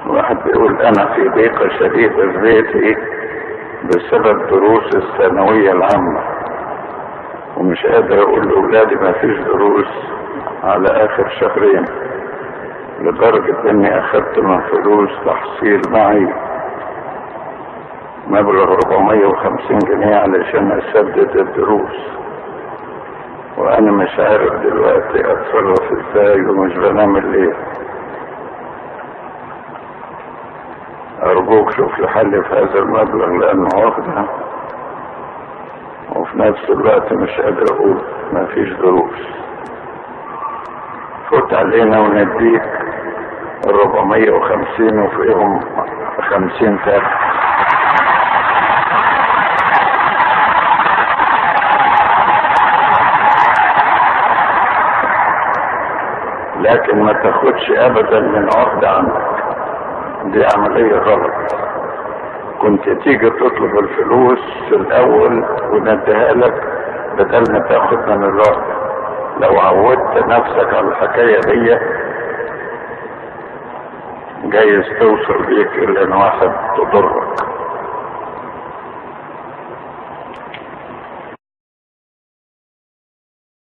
واحد بيقول انا في ضيقة شديدة في بيتي بسبب دروس الثانوية العامة ومش قادر اقول لاولادي ما فيش دروس على اخر شهرين لدرجة اني اخدت من فلوس تحصيل معي مبلغ 450 جنيه علشان اسدد الدروس وانا مش عارف دلوقتي اتصرف ازاي ومش بنام الليل ارجوك شوف لي حل في هذا المبلغ لانه واخدها وفي نفس الوقت مش قادر اقول ما فيش دروس فوت علينا ونديك 450 وفيهم 50 فرق لكن ما تاخدش ابدا من عقد عنك دي عملية غلط كنت تيجي تطلب الفلوس في الاول ونديها لك بدل ما تاخد من الرد لو عودت نفسك على الحكاية دي جايز توصل بيك الى ان واحد تضرك